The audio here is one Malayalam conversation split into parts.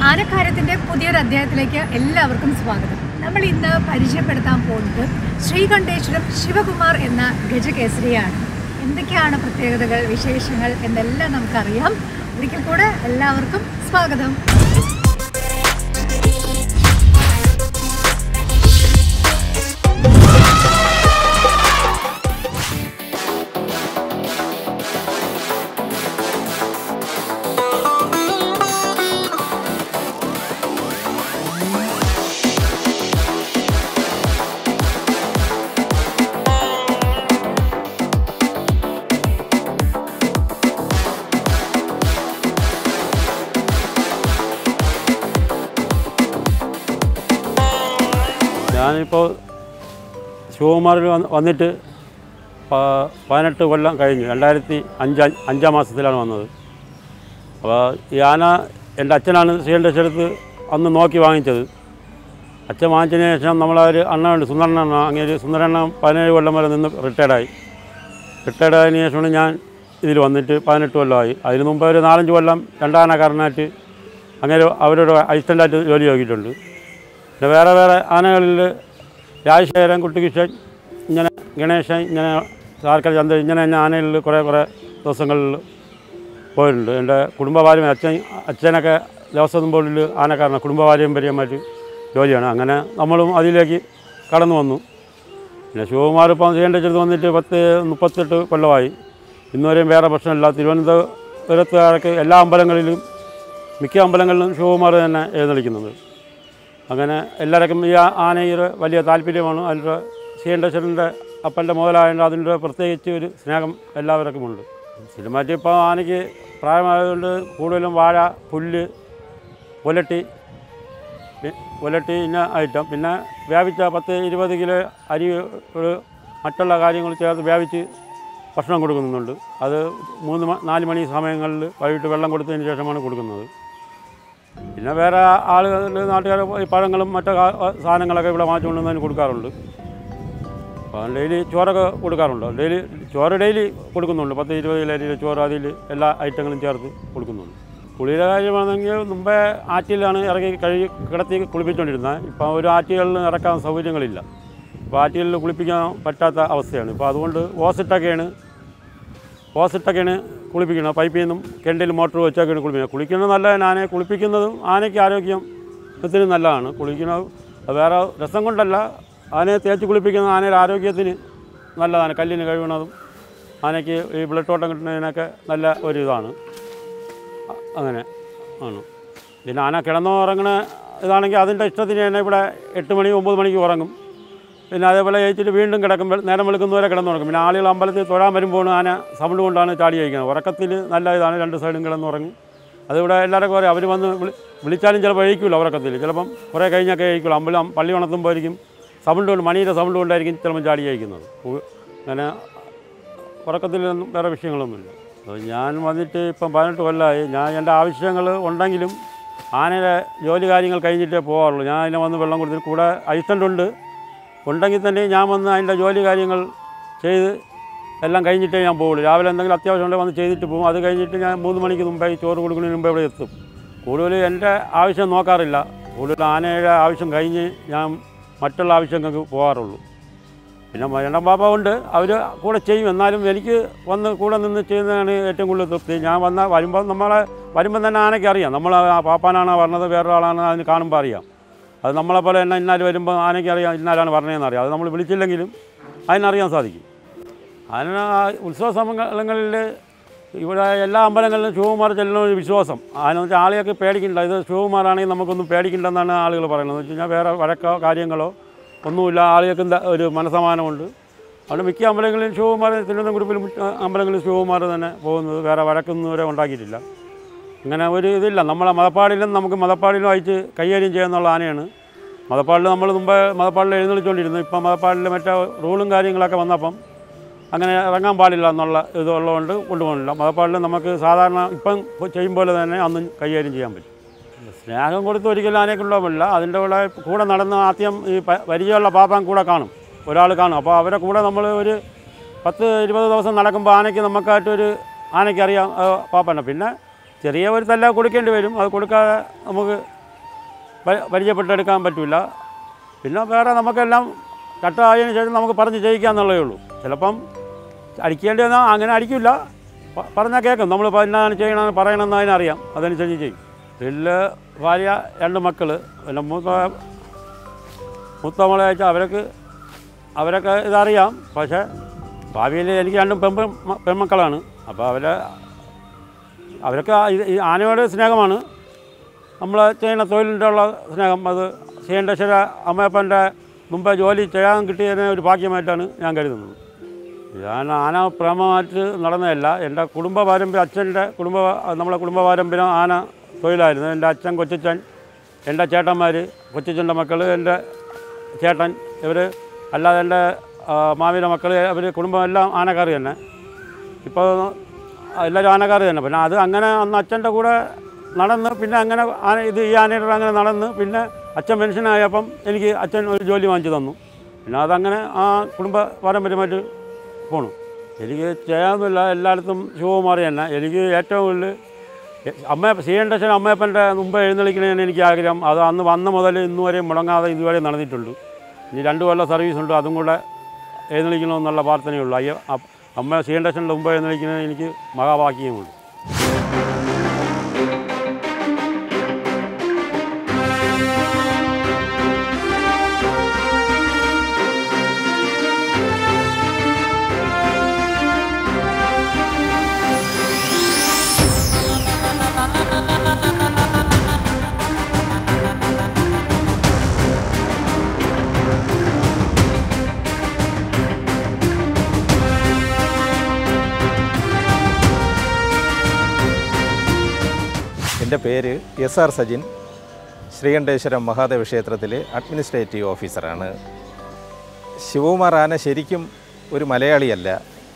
ആനക്കാരത്തിന്റെ പുതിയൊരു അധ്യായത്തിലേക്ക് എല്ലാവർക്കും സ്വാഗതം നമ്മൾ ഇന്ന് പരിചയപ്പെടുത്താൻ പോകുന്നത് ശ്രീകണ്ഠേശ്വരം ശിവകുമാർ എന്ന ഗജകേസരിയാണ് എന്തൊക്കെയാണ് പ്രത്യേകതകൾ വിശേഷങ്ങൾ എന്നെല്ലാം നമുക്കറിയാം ഒരിക്കൽ കൂടെ എല്ലാവർക്കും സ്വാഗതം ഞാനിപ്പോൾ ശിവകുമാറിൽ വന്ന് വന്നിട്ട് പ- പതിനെട്ട് കൊല്ലം കഴിഞ്ഞു രണ്ടായിരത്തി അഞ്ച് അഞ്ചാം മാസത്തിലാണ് വന്നത് അപ്പോൾ ഈ ആന എൻ്റെ അച്ഛനാണ് ശ്രീകണ്ഠേശ്വരത്ത് അന്ന് നോക്കി വാങ്ങിച്ചത് അച്ഛൻ വാങ്ങിച്ചതിന് ശേഷം നമ്മളൊരു അണ്ണനുണ്ട് സുന്ദരണ്ണ അങ്ങനെ സുന്ദരണ്ണ പതിനേഴ് കൊല്ലം വരെ നിന്ന് റിട്ടയർഡായി റിട്ടയർഡായതിനു ശേഷമാണ് ഞാൻ ഇതിൽ വന്നിട്ട് പതിനെട്ട് കൊല്ലമായി അതിന് മുമ്പ് ഒരു നാലഞ്ച് കൊല്ലം രണ്ടാനക്കാരനായിട്ട് അങ്ങനെ അവരോട് അസിസ്റ്റൻ്റായിട്ട് ജോലി നോക്കിയിട്ടുണ്ട് പിന്നെ വേറെ വേറെ ആനകളിൽ രാജശേഖരൻ കുട്ടികൃഷ്ണൻ ഇങ്ങനെ ഗണേശൻ ഇങ്ങനെ സാർക്കൽ ചന്ദ്രൻ ഇങ്ങനെ തന്നെ ആനകളിൽ കുറേ കുറേ ദിവസങ്ങളിൽ പോയിട്ടുണ്ട് എൻ്റെ കുടുംബപാര്യം അച്ഛൻ അച്ഛനൊക്കെ ദിവസം മുമ്പിൽ ആനക്കാരനാണ് കുടുംബപാരമ്പര്യമായിട്ട് ജോലിയാണ് അങ്ങനെ നമ്മളും അതിലേക്ക് കടന്നു വന്നു പിന്നെ ശിവകുമാർ ഇപ്പം ചെയ്യേണ്ടത് വന്നിട്ട് പത്ത് മുപ്പത്തെട്ട് കൊല്ലമായി ഇന്നുവരെയും വേറെ പ്രശ്നമില്ല തിരുവനന്തപുരത്തുകാർക്ക് എല്ലാ അമ്പലങ്ങളിലും മിക്ക അമ്പലങ്ങളിലും ശിവകുമാർ തന്നെ എഴുന്നള്ളിക്കുന്നത് അങ്ങനെ എല്ലാവർക്കും ഈ ആ- ആനയുടെ വലിയ താല്പര്യമാണ് അതിൻ്റെ ശ്രീകണ്ഠേശ്വരൻ്റെ അപ്പൻ്റെ മുതലായതുകൊണ്ട് അതിൻ്റെ പ്രത്യേകിച്ച് ഒരു സ്നേഹം എല്ലാവർക്കുമുണ്ട് സിനിമാറ്റി ഇപ്പോൾ ആനയ്ക്ക് പ്രായമായതുകൊണ്ട് കൂടുതലും വാഴ പുല്ല് ഒലട്ടി പി- ഒലട്ടി ഇന്ന ഐറ്റം പിന്നെ വ്യാപിച്ച പത്ത് ഇരുപത് കിലോ അരി ഒരു മറ്റുള്ള കാര്യങ്ങൾ ചേർത്ത് വ്യാപിച്ച് ഭക്ഷണം കൊടുക്കുന്നുണ്ട് അത് മൂന്ന് മ- നാല് മണി സമയങ്ങളിൽ വൈകിട്ട് വെള്ളം കൊടുത്തതിന് ശേഷമാണ് കൊടുക്കുന്നത് പിന്നെ വേറെ ആളുകൾ നാട്ടുകാർ ഈ പഴങ്ങളും മറ്റു കാ- സാധനങ്ങളൊക്കെ ഇവിടെ വാങ്ങിച്ചുകൊണ്ട് വന്നതിന് കൊടുക്കാറുണ്ട് അപ്പോൾ ഡെയിലി ചോറൊക്കെ കൊടുക്കാറുണ്ട് ഡെയിലി ചോറ് ഡെയിലി കൊടുക്കുന്നുണ്ട് പത്ത് ഇരുപത് കിലോ അരിയുടെ ചോറ് അതിൽ എല്ലാ ഐറ്റങ്ങളും ചേർത്ത് കൊടുക്കുന്നുണ്ട് കുളിയുടെ കാര്യമാണെങ്കിൽ മുമ്പേ ആറ്റിലാണ് ഇറങ്ങി കഴുകി കിടത്തി കുളിപ്പിച്ചുകൊണ്ടിരുന്നത് ഇപ്പോൾ ഒരു ആറ്റുകളിൽ ഇറക്കാൻ സൗകര്യങ്ങളില്ല ഇപ്പോൾ ആറ്റുകളിൽ കുളിപ്പിക്കാൻ പറ്റാത്ത അവസ്ഥയാണ് ഇപ്പോൾ അതുകൊണ്ട് ഓസിട്ടൊക്കെയാണ് ഓസിട്ടൊക്കെയാണ് കുളിപ്പിക്കുന്നത് പൈപ്പിൽ നിന്നും കിണറ്റിൽ മോട്ടർ വെച്ചൊക്കെയാണ് കുളിപ്പിക്കുന്നത് കുളിക്കുന്നത് നല്ലതാണ് ആനയെ കുളിപ്പിക്കുന്നതും ആനയ്ക്ക് ആരോഗ്യത്തിന് നല്ലതാണ് കുളിക്കുന്നത് അത് വേറെ രസം കൊണ്ടല്ല ആനയെ തേച്ച് കുളിപ്പിക്കുന്നത് ആനയുടെ ആരോഗ്യത്തിന് നല്ലതാണ് കല്ലിന് കഴിവണതും ആനയ്ക്ക് ഈ ബ്ലഡ് ഓട്ടം കിട്ടുന്നതിനൊക്കെ നല്ല ഒരു ഇതാണ് അ- അങ്ങനെ ആണ് പിന്നെ ആന കിടന്നുറങ്ങണ ഇതാണെങ്കിൽ അതിൻ്റെ ഇഷ്ടത്തിന് തന്നെ ഇവിടെ എട്ട് മണി ഒമ്പത് മണിക്ക് ഉറങ്ങും പിന്നെ അതേപോലെ ജയിച്ചിട്ട് വീണ്ടും കിടക്കും വെ- നേരം വെളുക്കുന്നവരെ കിടന്നുറങ്ങും പിന്നെ ആളുകൾ അമ്പലത്തിൽ തൊഴാൻ വരുമ്പോൾ ആന സൗണ്ട് കൊണ്ടാണ് ചാടി കഴിക്കുന്നത് ഉറക്കത്തിൽ നല്ല ഇതാണ് രണ്ട് സൈഡും കിടന്നുറങ്ങും അതിവിടെ എല്ലാവർക്കും അറിയാം അവർ വന്ന് വിളി വിളിച്ചാലും ചിലപ്പോൾ കഴിക്കില്ല ഉറക്കത്തിൽ ചിലപ്പം കുറേ കഴിഞ്ഞൊക്കെ കഴിക്കുള്ളൂ അമ്പലം പള്ളി ഉണർത്തുമ്പോഴായിരിക്കും സൗണ്ട് കൊണ്ട് മണിയുടെ സൗണ്ട് കൊണ്ടായിരിക്കും ചിലപ്പം ചാടി കഴിക്കുന്നത് ഉ- അങ്ങനെ ഉറക്കത്തിലൊന്നും വേറെ വിഷയങ്ങളൊന്നുമില്ല അപ്പോൾ ഞാൻ വന്നിട്ട് ഇപ്പം പതിനെട്ട് കൊല്ലമായി ഞാൻ എൻ്റെ ആവശ്യങ്ങൾ ഉണ്ടെങ്കിലും ആനയുടെ ജോലി കാര്യങ്ങൾ കഴിഞ്ഞിട്ടേ പോകാറുള്ളൂ ഞാൻ അതിനെ വന്ന് വെള്ളം കൊടുത്തിട്ട് കൂടെ അസിസ്റ്റൻ്റ് ഉണ്ട് ഉണ്ടെങ്കിൽ തന്നെ ഞാൻ വന്ന് അതിൻ്റെ ജോലി കാര്യങ്ങൾ ചെയ്ത് എല്ലാം കഴിഞ്ഞിട്ടേ ഞാൻ പോകുള്ളൂ രാവിലെ എന്തെങ്കിലും അത്യാവശ്യം ഉണ്ടെങ്കിൽ വന്ന് ചെയ്തിട്ട് പോകും അത് കഴിഞ്ഞിട്ട് ഞാൻ മൂന്ന് മണിക്ക് മുമ്പേ ഈ ചോറ് കൊടുക്കുന്നതിന് മുമ്പേ ഇവിടെ എത്തും കൂടുതൽ എൻ്റെ ആവശ്യം നോക്കാറില്ല കൂടുതൽ ആനയുടെ ആവശ്യം കഴിഞ്ഞ് ഞാൻ മറ്റുള്ള ആവശ്യങ്ങൾക്ക് പോകാറുള്ളൂ പിന്നെ മരണം ബാബ ഉണ്ട് അവർ കൂടെ ചെയ്യും എന്നാലും എനിക്ക് വന്ന് കൂടെ നിന്ന് ചെയ്യുന്നതാണ് ഏറ്റവും കൂടുതൽ തൃപ്തി ഞാൻ വന്ന വരുമ്പോൾ നമ്മളെ വരുമ്പം തന്നെ ആനയ്ക്ക് അറിയാം നമ്മൾ ആ പാപ്പാനാണോ പറഞ്ഞത് വേറൊരാളാണോ അതിന് കാണുമ്പോൾ അറിയാം അത് നമ്മളെ പോലെ തന്നെ ഇന്നാല് വരുമ്പോൾ ആനയ്ക്ക് അറിയാം ഇന്നാലാണ് പറഞ്ഞതെന്ന് അറിയാം അത് നമ്മൾ വിളിച്ചില്ലെങ്കിലും അതിനറിയാൻ സാധിക്കും അതിന് ആ ഉത്സവ സമയങ്ങളിൽ ഇവിടെ എല്ലാ അമ്പലങ്ങളിലും ശിവകുമാർ ചെല്ലുന്ന ഒരു വിശ്വാസം അതിനെന്ന് വെച്ചാൽ ആളുകൾക്ക് പേടിക്കണ്ട ഇത് ശിവകുമാറാണെങ്കിൽ നമുക്കൊന്നും പേടിക്കണ്ടെന്നാണ് ആളുകൾ പറയുന്നത് എന്ന് വെച്ച് കഴിഞ്ഞാൽ വേറെ വഴക്കോ കാര്യങ്ങളോ ഒന്നുമില്ല ആളുകൾക്ക് എന്താ ഒരു മനസ്സമാനമുണ്ട് അവിടെ മിക്ക അമ്പലങ്ങളിലും ശിവകുമാർ തിരുവനന്തപുരം ഗ്രൂപ്പിലും അമ്പലങ്ങളിൽ ശിവകുമാർ തന്നെ പോകുന്നത് വേറെ വഴക്കൊന്നും വരെ ഉണ്ടാക്കിയിട്ടില്ല അങ്ങനെ ഒരു ഇതില്ല നമ്മളെ മതപ്പാടിലും നമുക്ക് മതപ്പാടിലും അയച്ച് കൈകാര്യം ചെയ്യാന്നുള്ള ആനയാണ് മതപ്പാടിൽ നമ്മൾ മുമ്പ് മതപ്പാടിൽ എഴുന്നള്ളിച്ചുകൊണ്ടിരുന്നു ഇപ്പം മതപ്പാടിൽ മറ്റേ റൂളും കാര്യങ്ങളൊക്കെ വന്നപ്പം അങ്ങനെ ഇറങ്ങാൻ പാടില്ല എന്നുള്ള ഇതുള്ളതുകൊണ്ട് കൊണ്ടുപോകണില്ല മതപ്പാടിൽ നമുക്ക് സാധാരണ ഇപ്പം ചെയ്യും പോലെ തന്നെ അന്നും കൈകാര്യം ചെയ്യാൻ പറ്റും സ്നേഹം കൊടുത്ത് ഒരിക്കലും ആനയെ കൊണ്ടുപോകില്ല അതിൻ്റെ കൂടെ കൂടെ നടന്ന് ആദ്യം ഈ പ- പരിചയമുള്ള പാപ്പാൻ കൂടെ കാണും ഒരാൾ കാണും അപ്പോൾ അവരെ കൂടെ നമ്മൾ ഒരു പത്ത് ഇരുപത് ദിവസം നടക്കുമ്പോൾ ആനയ്ക്ക് നമുക്കായിട്ടൊരു ആനയ്ക്ക് അറിയാം ആ, പാപ്പാനെ പിന്നെ ചെറിയ ഒരു തല്ല കൊടുക്കേണ്ടി വരും അത് കൊടുക്കാതെ നമുക്ക് പ- പരിചയപ്പെട്ടെടുക്കാൻ പറ്റില്ല പിന്നെ വേറെ നമുക്കെല്ലാം ചട്ടമായതിനു ശേഷം നമുക്ക് പറഞ്ഞ് ചെയ്യിക്കാന്നുള്ളതേ ഉള്ളൂ ചിലപ്പം അടിക്കേണ്ടി വന്നാൽ അങ്ങനെ അടിക്കില്ല പ- പറഞ്ഞാൽ കേൾക്കും നമ്മൾ എന്നാണ് ചെയ്യണമെന്ന് പറയണമെന്ന് അതിനറിയാം അതനുസരിച്ച് ചെയ്യും വീട്ടിൽ ഭാര്യ രണ്ട് മക്കൾ പിന്നെ മൂത്ത മൂത്ത മോളെ വെച്ചാൽ അവർക്ക് അവരൊക്കെ ഇതറിയാം പക്ഷേ ഭാവിയിൽ എനിക്ക് രണ്ടും പെൺപ പെൺമക്കളാണ് അപ്പോൾ അവരെ അവരൊക്കെ ആ ഇത് ഈ ആനയോട് സ്നേഹമാണ് നമ്മൾ ചെയ്യുന്ന തൊഴിലിൻ്റെ ഉള്ള സ്നേഹം അത് ചെയ്യേണ്ട ചില അമ്മയപ്പൻ്റെ മുമ്പേ ജോലി ചെയ്യാൻ കിട്ടിയതിനെ ഒരു ഭാഗ്യമായിട്ടാണ് ഞാൻ കരുതുന്നത് ഞാൻ ആന പ്രേമമായിട്ട് നടന്നതല്ല എൻ്റെ കുടുംബ പാരമ്പര്യം അച്ഛൻ്റെ കുടുംബ നമ്മളെ കുടുംബ പാരമ്പര്യം ആന തൊഴിലായിരുന്നു എൻ്റെ അച്ഛൻ കൊച്ചച്ഛൻ എൻ്റെ ചേട്ടന്മാർ കൊച്ചച്ഛൻ്റെ മക്കൾ എൻ്റെ ചേട്ടൻ ഇവർ അല്ലാതെ എൻ്റെ മാവിയുടെ മക്കൾ അവർ കുടുംബം എല്ലാം ആനക്കാർ തന്നെ ഇപ്പോൾ എല്ലാവരും ആനക്കാർ തന്നെ പിന്നെ അത് അങ്ങനെ അന്ന് അച്ഛൻ്റെ കൂടെ നടന്ന് പിന്നെ അങ്ങനെ ആന ഇത് ഈ ആനയുടെ അങ്ങനെ നടന്ന് പിന്നെ അച്ഛൻ പെൻഷനായപ്പം എനിക്ക് അച്ഛൻ ഒരു ജോലി വാങ്ങിച്ചു തന്നു പിന്നെ അതങ്ങനെ ആ കുടുംബ പാരമ്പര്യമായിട്ട് പോണു എനിക്ക് ചെയ്യാമെന്നില്ല എല്ലായിടത്തും ശിവകുമാറി തന്നെ എനിക്ക് ഏറ്റവും കൂടുതൽ അമ്മ ചെയ്യേണ്ട അച്ഛൻ അമ്മയപ്പൻ്റെ മുമ്പ് എഴുന്നള്ളിക്കണതിന് എനിക്ക് ആഗ്രഹം അത് അന്ന് വന്ന മുതൽ ഇന്ന് വരെ മുടങ്ങാതെ ഇതുവരെ നടന്നിട്ടുണ്ട് ഇനി രണ്ട് കൊല്ലം സർവീസ് ഉണ്ട് അതും കൂടെ എഴുന്നള്ളിക്കണമെന്നുള്ള പ്രാർത്ഥനയുള്ളൂ അയ്യോ അ- അമ്മ ചെയ്യേണ്ട അച്ഛൻ്റെ മുമ്പ് എഴുന്നള്ളിക്കുന്നതിന് എനിക്ക് മഹാഭാഗ്യമുള്ളൂ എൻ്റെ പേര് എസ് ആർ സജിൻ ശ്രീകണ്ഠേശ്വരം മഹാദേവ ക്ഷേത്രത്തിലെ അഡ്മിനിസ്ട്രേറ്റീവ് ഓഫീസറാണ് ശിവകുമാർ ആന ശരിക്കും ഒരു മലയാളിയല്ല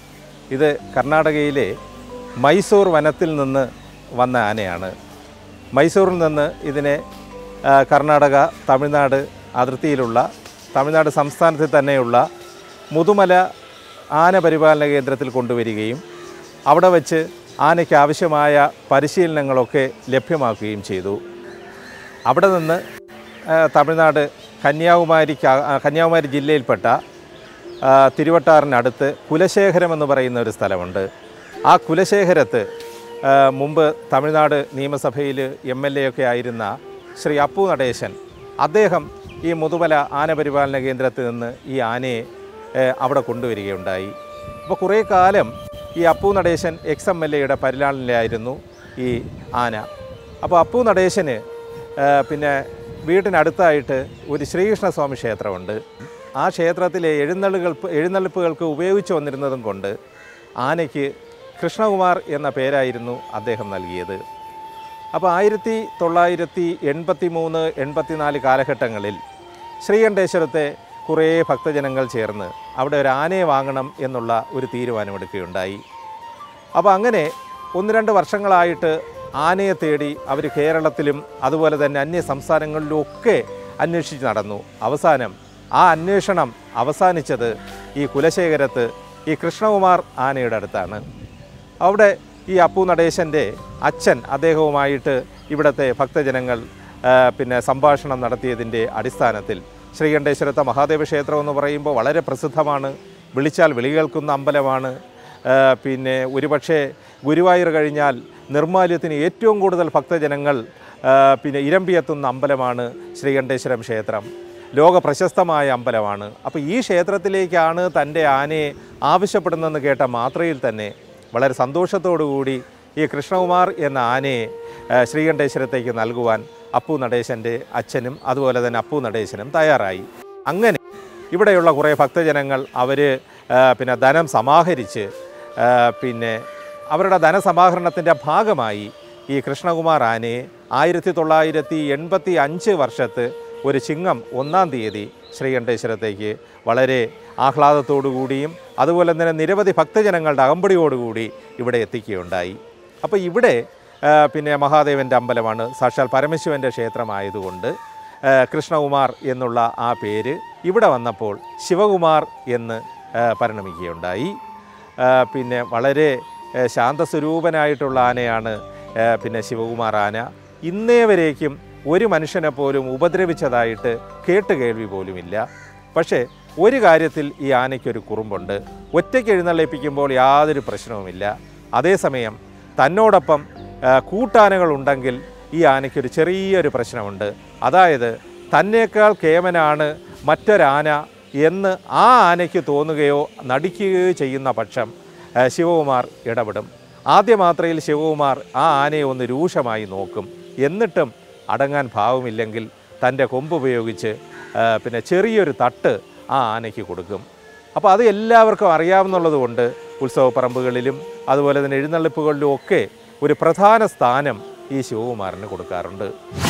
ഇത് കർണാടകയിലെ മൈസൂർ വനത്തിൽ നിന്ന് വന്ന ആനയാണ് മൈസൂരിൽ നിന്ന് ഇതിനെ ആ, കർണാടക തമിഴ്നാട് അതിർത്തിയിലുള്ള തമിഴ്നാട് സംസ്ഥാനത്തിൽ തന്നെയുള്ള മുതുമല ആന പരിപാലന കേന്ദ്രത്തിൽ കൊണ്ടുവരികയും അവിടെ വച്ച് ആനയ്ക്ക് ആവശ്യമായ പരിശീലനങ്ങളൊക്കെ ലഭ്യമാക്കുകയും ചെയ്തു അവിടെ നിന്ന് ആ, തമിഴ്നാട് കന്യാകുമാരിക്ക് ആ- ആ, കന്യാകുമാരി ജില്ലയിൽപ്പെട്ട ആ, തിരുവട്ടാറിനടുത്ത് കുലശേഖരം എന്ന് പറയുന്ന ഒരു സ്ഥലമുണ്ട് ആ കുലശേഖരത്ത് ആ, മുമ്പ് തമിഴ്നാട് നിയമസഭയിൽ എം എൽ എ ഒക്കെ ആയിരുന്ന ശ്രീ അപ്പു നടേശൻ അദ്ദേഹം ഈ മുതുമല ആനപരിപാലന കേന്ദ്രത്തിൽ നിന്ന് ഈ ആനയെ ഏ, അവിടെ കൊണ്ടുവരികയുണ്ടായി അപ്പോൾ കുറേ കാലം ഈ Appu Natesan ex M L എയുടെ പരിലാളനിലായിരുന്നു ഈ ആന അപ്പോൾ അപ്പു നടേശന് ആ, പിന്നെ വീട്ടിനടുത്തായിട്ട് ഒരു ശ്രീകൃഷ്ണസ്വാമി ക്ഷേത്രമുണ്ട് ആ ക്ഷേത്രത്തിലെ എഴുന്നള്ളുകൾ എഴുന്നള്ളിപ്പുകൾക്ക് ഉപയോഗിച്ചു വന്നിരുന്നതും കൊണ്ട് ആനയ്ക്ക് കൃഷ്ണകുമാർ എന്ന പേരായിരുന്നു അദ്ദേഹം നൽകിയത് അപ്പോൾ ആയിരത്തി തൊള്ളായിരത്തി എൺപത്തി മൂന്ന് എൺപത്തിനാല് കാലഘട്ടങ്ങളിൽ ശ്രീകണ്ഠേശ്വരത്തെ കുറേ ഭക്തജനങ്ങൾ ചേർന്ന് അവിടെ ഒരു ആനയെ വാങ്ങണം എന്നുള്ള ഒരു തീരുമാനമെടുക്കുകയുണ്ടായി അപ്പോൾ അങ്ങനെ ഒന്ന് രണ്ട് വർഷങ്ങളായിട്ട് ആനയെ തേടി അവർ കേരളത്തിലും അതുപോലെ തന്നെ അന്യ സംസ്ഥാനങ്ങളിലും ഒക്കെ അന്വേഷിച്ച് നടന്നു അവസാനം ആ അന്വേഷണം അവസാനിച്ചത് ഈ കുലശേഖരത്ത് ഈ കൃഷ്ണകുമാർ ആനയുടെ അടുത്താണ് അവിടെ ഈ അപ്പു നടേശൻ്റെ അച്ഛൻ അദ്ദേഹവുമായിട്ട് ഇവിടുത്തെ ഭക്തജനങ്ങൾ ആ, പിന്നെ സംഭാഷണം നടത്തിയതിൻ്റെ അടിസ്ഥാനത്തിൽ ശ്രീകണ്ഠേശ്വരത്തെ മഹാദേവ ക്ഷേത്രം എന്ന് പറയുമ്പോൾ വളരെ പ്രസിദ്ധമാണ് വിളിച്ചാൽ വിളി കേൾക്കുന്ന അമ്പലമാണ് ആ, പിന്നെ ഒരുപക്ഷെ ഗുരുവായൂർ കഴിഞ്ഞാൽ നിർമ്മാല്യത്തിന് ഏറ്റവും കൂടുതൽ ഭക്തജനങ്ങൾ ആ, പിന്നെ ഇരമ്പിയെത്തുന്ന അമ്പലമാണ് ശ്രീകണ്ഠേശ്വരം ക്ഷേത്രം ലോക പ്രശസ്തമായ അമ്പലമാണ് അപ്പോൾ ഈ ക്ഷേത്രത്തിലേക്കാണ് തൻ്റെ ആനയെ ആവശ്യപ്പെടുന്നതെന്ന് കേട്ട മാത്രയിൽ തന്നെ വളരെ സന്തോഷത്തോടു കൂടി ഈ കൃഷ്ണകുമാർ എന്ന ആനയെ ആ, ശ്രീകണ്ഠേശ്വരത്തേക്ക് നൽകുവാൻ അപ്പു നടേശൻ്റെ അച്ഛനും അതുപോലെ തന്നെ അപ്പു നടേശനും തയ്യാറായി അങ്ങനെ ഇവിടെയുള്ള കുറേ ഭക്തജനങ്ങൾ അവർ പിന്നെ ധനം സമാഹരിച്ച് ആ, പിന്നെ അവരുടെ ധനസമാഹരണത്തിൻ്റെ ഭാഗമായി ഈ കൃഷ്ണകുമാർ ആനയെ ആയിരത്തി തൊള്ളായിരത്തി എൺപത്തി അഞ്ച് വർഷത്ത് ഒരു ചിങ്ങം ഒന്നാം തീയതി ശ്രീകണ്ഠേശ്വരത്തേക്ക് വളരെ ആഹ്ലാദത്തോടു കൂടിയും അതുപോലെ തന്നെ നിരവധി ഭക്തജനങ്ങളുടെ അകമ്പടിയോടുകൂടി ഇവിടെ എത്തിക്കുകയുണ്ടായി അപ്പോൾ ഇവിടെ ആ, പിന്നെ മഹാദേവൻ്റെ അമ്പലമാണ് സാക്ഷാൽ പരമശിവൻ്റെ ക്ഷേത്രമായതുകൊണ്ട് ആ, കൃഷ്ണകുമാർ എന്നുള്ള ആ പേര് ഇവിടെ വന്നപ്പോൾ ശിവകുമാർ എന്ന് ആ, പരിണമിക്കുകയുണ്ടായി ആ, പിന്നെ വളരെ ആ, ശാന്തസ്വരൂപനായിട്ടുള്ള ആനയാണ് ആ, പിന്നെ ശിവകുമാർ ആന ഇന്നേ വരേക്കും ഒരു മനുഷ്യനെ പോലും ഉപദ്രവിച്ചതായിട്ട് കേട്ടുകേൾവി പോലുമില്ല പക്ഷേ ഒരു കാര്യത്തിൽ ഈ ആനയ്ക്കൊരു കുറുമ്പുണ്ട് ഒറ്റയ്ക്ക് എഴുന്നള്ളിപ്പിക്കുമ്പോൾ യാതൊരു പ്രശ്നവുമില്ല അതേസമയം തന്നോടൊപ്പം ആ, കൂട്ടാനകൾ ഉണ്ടെങ്കിൽ ഈ ആനയ്ക്കൊരു ചെറിയൊരു പ്രശ്നമുണ്ട് അതായത് തന്നേക്കാൾ കേമനാണ് മറ്റൊരാന എന്ന് ആ ആനയ്ക്ക് തോന്നുകയോ നടിക്കുകയോ ചെയ്യുന്ന പക്ഷം ആ, ശിവകുമാർ ഇടപെടും ആദ്യ മാത്രയിൽ ശിവകുമാർ ആ ആനയെ ഒന്ന് രൂക്ഷമായി നോക്കും എന്നിട്ടും അടങ്ങാൻ ഭാവമില്ലെങ്കിൽ തൻ്റെ കൊമ്പ് ഉപയോഗിച്ച് ആ, പിന്നെ ചെറിയൊരു തട്ട് ആ ആനയ്ക്ക് കൊടുക്കും അപ്പോൾ അത് എല്ലാവർക്കും അറിയാവുന്നുള്ളത് കൊണ്ട് ഉത്സവപ്പറമ്പുകളിലും അതുപോലെ തന്നെ എഴുന്നള്ളിപ്പുകളിലും ഒക്കെ ഒരു പ്രധാന സ്ഥാനം ഈ ശിവകുമാറിന് കൊടുക്കാറുണ്ട്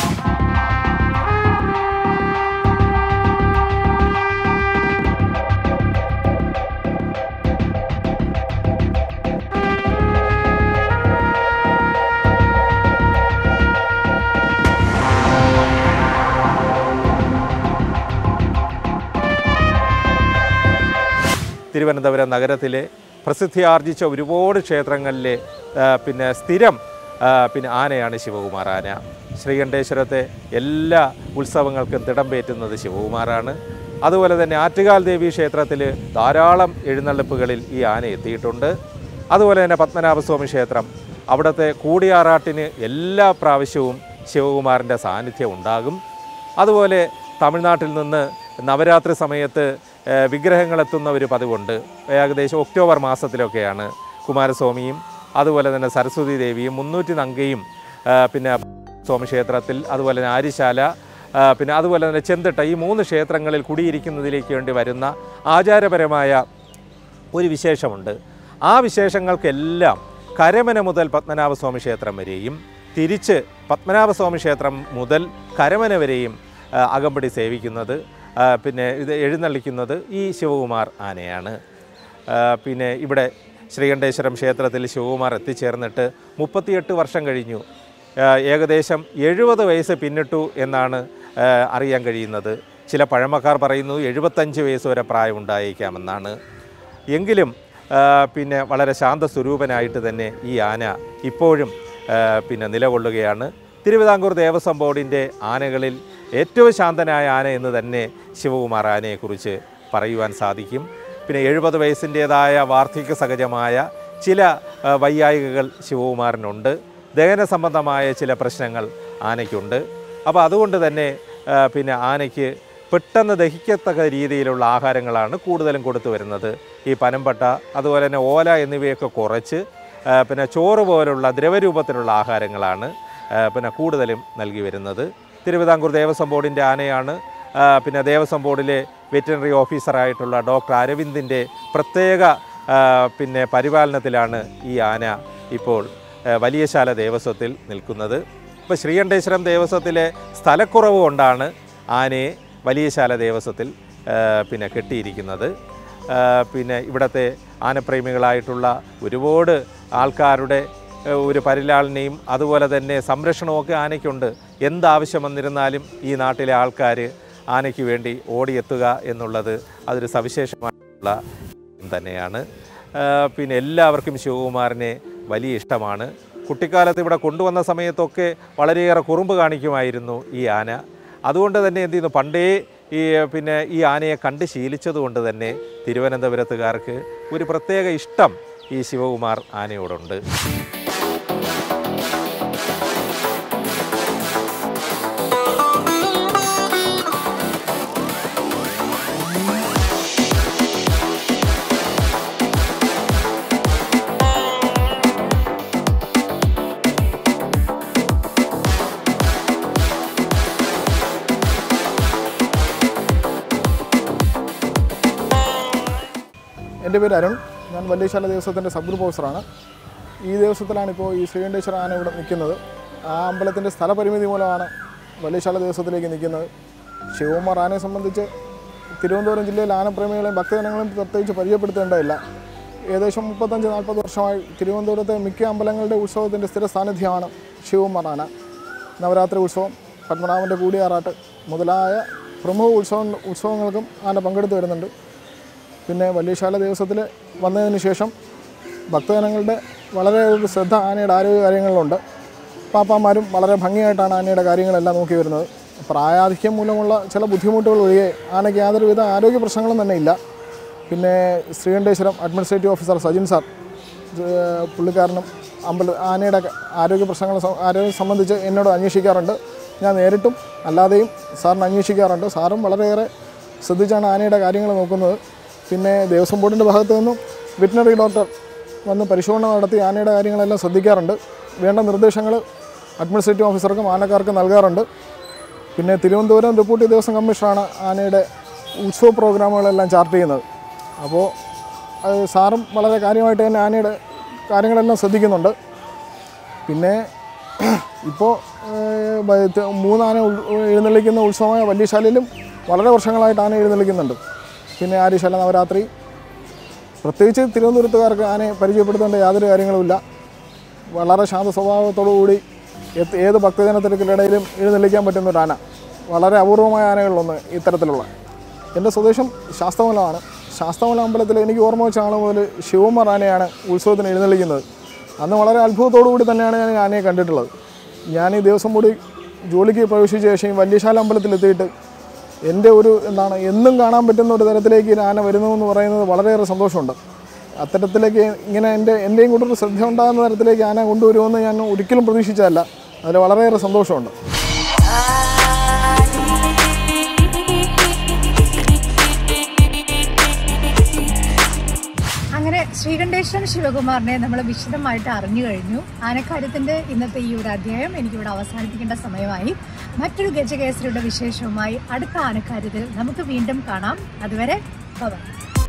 തിരുവനന്തപുരം നഗരത്തിലെ പ്രസിദ്ധിയാർജിച്ച ഒരുപാട് ക്ഷേത്രങ്ങളിലെ ആ, പിന്നെ സ്ഥിരം ആ, പിന്നെ ആനയാണ് ശിവകുമാർ ആന ശ്രീകണ്ഠേശ്വരത്തെ എല്ലാ ഉത്സവങ്ങൾക്കും തിടംപേറ്റുന്നത് ശിവകുമാറാണ് അതുപോലെ തന്നെ ആറ്റുകാൽ ദേവി ക്ഷേത്രത്തിൽ ധാരാളം എഴുന്നള്ളിപ്പുകളിൽ ഈ ആന എത്തിയിട്ടുണ്ട് അതുപോലെ തന്നെ പത്മനാഭസ്വാമി ക്ഷേത്രം അവിടുത്തെ കൂടിയാറാട്ടിന് എല്ലാ പ്രാവശ്യവും ശിവകുമാറിൻ്റെ സാന്നിധ്യം ഉണ്ടാകും അതുപോലെ തമിഴ്നാട്ടിൽ നിന്ന് നവരാത്രി സമയത്ത് ഏഹ്, വിഗ്രഹങ്ങളെത്തുന്ന ഒരു പതിവുണ്ട് ഏകദേശം ഒക്ടോബർ മാസത്തിലൊക്കെയാണ് കുമാരസ്വാമിയും അതുപോലെ തന്നെ സരസ്വതി ദേവിയും മുന്നൂറ്റി നങ്കയും ഏഹ്, പിന്നെ സ്വാമി ക്ഷേത്രത്തിൽ അതുപോലെ തന്നെ ആര്യശാല ആ, പിന്നെ അതുപോലെ തന്നെ ചെന്തിട്ട ഈ മൂന്ന് ക്ഷേത്രങ്ങളിൽ കുടിയിരിക്കുന്നതിലേക്ക് വേണ്ടി വരുന്ന ആചാരപരമായ ഒരു വിശേഷമുണ്ട് ആ വിശേഷങ്ങൾക്കെല്ലാം കരമന മുതൽ പത്മനാഭസ്വാമി ക്ഷേത്രം വരെയും തിരിച്ച് പത്മനാഭസ്വാമി ക്ഷേത്രം മുതൽ കരമന വരെയും ആ, അകമ്പടി സേവിക്കുന്നത് ആ, പിന്നെ ഇത് എഴുന്നള്ളിക്കുന്നത് ഈ ശിവകുമാർ ആനയാണ് ആ, പിന്നെ ഇവിടെ ശ്രീകണ്ഠേശ്വരം ക്ഷേത്രത്തിൽ ശിവകുമാർ എത്തിച്ചേർന്നിട്ട് മുപ്പത്തിയെട്ട് വർഷം കഴിഞ്ഞു ആ, ഏകദേശം എഴുപത് വയസ്സ് പിന്നിട്ടു എന്നാണ് ആ, അറിയാൻ കഴിയുന്നത് ചില പഴമക്കാർ പറയുന്നു എഴുപത്തഞ്ച് വയസ്സ് വരെ പ്രായമുണ്ടായേക്കാമെന്നാണ് എങ്കിലും ആ, പിന്നെ വളരെ ശാന്തസ്വരൂപനായിട്ട് തന്നെ ഈ ആന ഇപ്പോഴും ആ, പിന്നെ നിലകൊള്ളുകയാണ് തിരുവിതാംകൂർ ദേവസ്വം ബോർഡിൻ്റെ ആനകളിൽ ഏറ്റവും ശാന്തനായ ആന എന്ന് തന്നെ ശിവകുമാർ ആനയെക്കുറിച്ച് പറയുവാൻ സാധിക്കും പിന്നെ എഴുപത് വയസ്സിൻ്റേതായ വാർദ്ധക്യ സഹജമായ ചില ആ, വൈയായികകൾ ശിവകുമാറിനുണ്ട് ദഹന സംബന്ധമായ ചില പ്രശ്നങ്ങൾ ആനയ്ക്കുണ്ട് അപ്പോൾ അതുകൊണ്ട് തന്നെ ആ, പിന്നെ ആനയ്ക്ക് പെട്ടെന്ന് ദഹിക്കത്തക്ക രീതിയിലുള്ള ആഹാരങ്ങളാണ് കൂടുതലും കൊടുത്തു വരുന്നത് ഈ പനമ്പട്ട അതുപോലെ തന്നെ ഓല എന്നിവയൊക്കെ കുറച്ച് ആ, പിന്നെ ചോറ് പോലുള്ള ദ്രവരൂപത്തിലുള്ള ആഹാരങ്ങളാണ് ആ, പിന്നെ കൂടുതലും നൽകി വരുന്നത് തിരുവിതാംകൂർ ദേവസ്വം ബോർഡിൻ്റെ ആനയാണ് ആ, പിന്നെ ദേവസ്വം ബോർഡിലെ വെറ്റിനറി ഓഫീസറായിട്ടുള്ള ഡോക്ടർ അരവിന്ദിൻ്റെ പ്രത്യേക ആ, പിന്നെ പരിപാലനത്തിലാണ് ഈ ആന ഇപ്പോൾ ആ, വലിയശാല ദേവസ്വത്തിൽ നിൽക്കുന്നത് ഇപ്പോൾ ശ്രീകണ്ഠേശ്വരം ദേവസ്വത്തിലെ സ്ഥലക്കുറവ് കൊണ്ടാണ് ആനയെ വലിയശാല ദേവസ്വത്തിൽ ആ, പിന്നെ കെട്ടിയിരിക്കുന്നത് ആ, പിന്നെ ഇവിടുത്തെ ആനപ്രേമികളായിട്ടുള്ള ഒരുപാട് ആൾക്കാരുടെ ആ, ഒരു പരിലാളനയും അതുപോലെ തന്നെ സംരക്ഷണമൊക്കെ ആനയ്ക്കുണ്ട് എന്താവശ്യം വന്നിരുന്നാലും ഈ നാട്ടിലെ ആൾക്കാർ ആനയ്ക്ക് വേണ്ടി ഓടിയെത്തുക എന്നുള്ളത് അതൊരു സവിശേഷമായിട്ടുള്ള കാര്യം തന്നെയാണ് ആ, പിന്നെ എല്ലാവർക്കും ശിവകുമാറിനെ വലിയ ഇഷ്ടമാണ് കുട്ടിക്കാലത്ത് ഇവിടെ കൊണ്ടുവന്ന സമയത്തൊക്കെ വളരെയേറെ കുറുമ്പ് കാണിക്കുമായിരുന്നു ഈ ആന അതുകൊണ്ട് തന്നെ എന്ത് ചെയ്യുന്നു പണ്ടേ ഈ പിന്നെ ഈ ആനയെ കണ്ട് ശീലിച്ചതുകൊണ്ട് തന്നെ തിരുവനന്തപുരത്തുകാർക്ക് ഒരു പ്രത്യേക ഇഷ്ടം ഈ ശിവകുമാർ ആനയോടുണ്ട് എൻ്റെ പേര് അരുൺ ഞാൻ വല്യശാല ദേവസ്വത്തിൻ്റെ സബ് ഗ്രൂപ്പ് ഓഫീസറാണ് ഈ ദേവസ്വത്തിലാണ് ഇപ്പോൾ ഈ ശ്രീകണ്ഠേശ്വര ആന ഇവിടെ നിൽക്കുന്നത് ആ അമ്പലത്തിൻ്റെ സ്ഥലപരിമിതി മൂലമാണ് വല്യശാല ദേവസ്വത്തിലേക്ക് നിൽക്കുന്നത് ശിവകുമാർ ആനയെ സംബന്ധിച്ച് തിരുവനന്തപുരം ജില്ലയിലെ ആനപ്രേമികളെയും ഭക്തജനങ്ങളെയും പ്രത്യേകിച്ച് പരിചയപ്പെടുത്തേണ്ടതില്ല ഏകദേശം മുപ്പത്തഞ്ച് നാൽപ്പത് വർഷമായി തിരുവനന്തപുരത്തെ മിക്ക അമ്പലങ്ങളുടെ ഉത്സവത്തിൻ്റെ സ്ഥിര സാന്നിധ്യമാണ് ശിവകുമാർ ആന നവരാത്രി ഉത്സവം പത്മനാഭൻ്റെ കൂടിയാറാട്ട് മുതലായ പ്രമുഖ ഉത്സവ ഉത്സവങ്ങൾക്കും ആന പങ്കെടുത്തു വരുന്നുണ്ട് പിന്നെ വല്യശാല ദേവസ്വത്തിൽ വന്നതിന് ശേഷം ഭക്തജനങ്ങളുടെ വളരെ ഒരു ശ്രദ്ധ ആനയുടെ ആരോഗ്യ കാര്യങ്ങളിലുണ്ട് പാപ്പാമാരും വളരെ ഭംഗിയായിട്ടാണ് ആനയുടെ കാര്യങ്ങളെല്ലാം നോക്കി വരുന്നത് പ്രായാധിക്യം മൂലമുള്ള ചില ബുദ്ധിമുട്ടുകൾ ഒഴികെ ആനയ്ക്ക് യാതൊരുവിധ ആരോഗ്യ പ്രശ്നങ്ങളും തന്നെ ഇല്ല പിന്നെ Sreekanteswaram administrative officer Sajin sir ഏഹ് പുള്ളിക്കാരനും അമ്പല ആനയുടെ ആരോഗ്യ പ്രശ്നങ്ങൾ സം- ആരോഗ്യം സംബന്ധിച്ച് എന്നോട് അന്വേഷിക്കാറുണ്ട് ഞാൻ നേരിട്ടും അല്ലാതെയും സാറിന് അന്വേഷിക്കാറുണ്ട് സാറും വളരെയേറെ ശ്രദ്ധിച്ചാണ് ആനയുടെ കാര്യങ്ങൾ നോക്കുന്നത് പിന്നെ ദേവസ്വം ബോർഡിൻ്റെ ഭാഗത്തു നിന്നും വെറ്റിനറി ഡോക്ടർ വന്ന് പരിശോധന നടത്തി ആനയുടെ കാര്യങ്ങളെല്ലാം ശ്രദ്ധിക്കാറുണ്ട് വേണ്ട നിർദ്ദേശങ്ങൾ അഡ്മിനിസ്ട്രേറ്റീവ് ഓഫീസർക്കും ആനക്കാർക്കും നൽകാറുണ്ട് പിന്നെ തിരുവനന്തപുരം ഡെപ്യൂട്ടി ദേവസ്വം കമ്മീഷണറാണ് ആനയുടെ ഉത്സവ പ്രോഗ്രാമുകളെല്ലാം ചാർട്ട് ചെയ്യുന്നത് അപ്പോൾ അത് സാറും വളരെ കാര്യമായിട്ട് തന്നെ ആനയുടെ കാര്യങ്ങളെല്ലാം ശ്രദ്ധിക്കുന്നുണ്ട് പിന്നെ ഇപ്പോൾ മൂന്നാന ഉൾ- എഴുന്നള്ളിക്കുന്ന ഉത്സവമായ വല്യശാലയിലും വളരെ വർഷങ്ങളായിട്ട് ആന എഴുന്നള്ളിക്കുന്നുണ്ട് പിന്നെ ആര്യശാല നവരാത്രി പ്രത്യേകിച്ച് തിരുവനന്തപുരത്തുകാർക്ക് ആനയെ പരിചയപ്പെടുത്തേണ്ട യാതൊരു കാര്യങ്ങളുമില്ല വളരെ ശാന്ത സ്വഭാവത്തോടു കൂടി എത്ത് ഏത് ഭക്തജനത്തിരക്കിനിടയിലും എഴുന്നള്ളിക്കാൻ പറ്റുന്ന ഒരു ആന വളരെ അപൂർവമായ ആനകളിലൊന്ന് ഇത്തരത്തിലുള്ള എൻ്റെ സ്വദേശം ശാസ്തമലമാണ് ശാസ്തമല അമ്പലത്തിൽ എനിക്ക് ഓർമ്മ വെച്ച ആൾ മുതൽ ശിവകുമാർ ആനയാണ് ഉത്സവത്തിന് എഴുന്നള്ളിക്കുന്നത് അന്ന് വളരെ അത്ഭുതത്തോടു കൂടി തന്നെയാണ് ഞാൻ ഈ ആനയെ കണ്ടിട്ടുള്ളത് ഞാൻ ഈ ദിവസം കൂടി ജോലിക്ക് പ്രവേശിച്ച ശേഷം ഈ വല്യശാല അമ്പലത്തിലെത്തിയിട്ട് എൻ്റെ ഒരു എന്താണ് എന്നും കാണാൻ പറ്റുന്ന ഒരു തരത്തിലേക്ക് ഈ ആന വരുന്നു എന്ന് പറയുന്നത് വളരെയേറെ സന്തോഷമുണ്ട് അത്തരത്തിലേക്ക് ഇങ്ങനെ എൻ്റെ എൻ്റെയും കൂടെ ഒരു ശ്രദ്ധ ഉണ്ടാകുന്ന തരത്തിലേക്ക് ആന കൊണ്ടുവരുമെന്ന് ഞാൻ ഒരിക്കലും പ്രതീക്ഷിച്ചതല്ല അതിൽ വളരെയേറെ സന്തോഷമുണ്ട് അങ്ങനെ ശ്രീകണ്ഠേശ്വരം ശിവകുമാറിനെ നമ്മൾ വിശദമായിട്ട് അറിഞ്ഞു കഴിഞ്ഞു ആനക്കാര്യത്തിന്റെ ഇന്നത്തെ ഈ ഒരു അധ്യായം എനിക്കിവിടെ അവസാനിപ്പിക്കേണ്ട സമയമായി മറ്റൊരു ഗജകേസരിയുടെ വിശേഷവുമായി അടുത്ത ആനക്കാര്യത്തിൽ നമുക്ക് വീണ്ടും കാണാം അതുവരെ ബൈ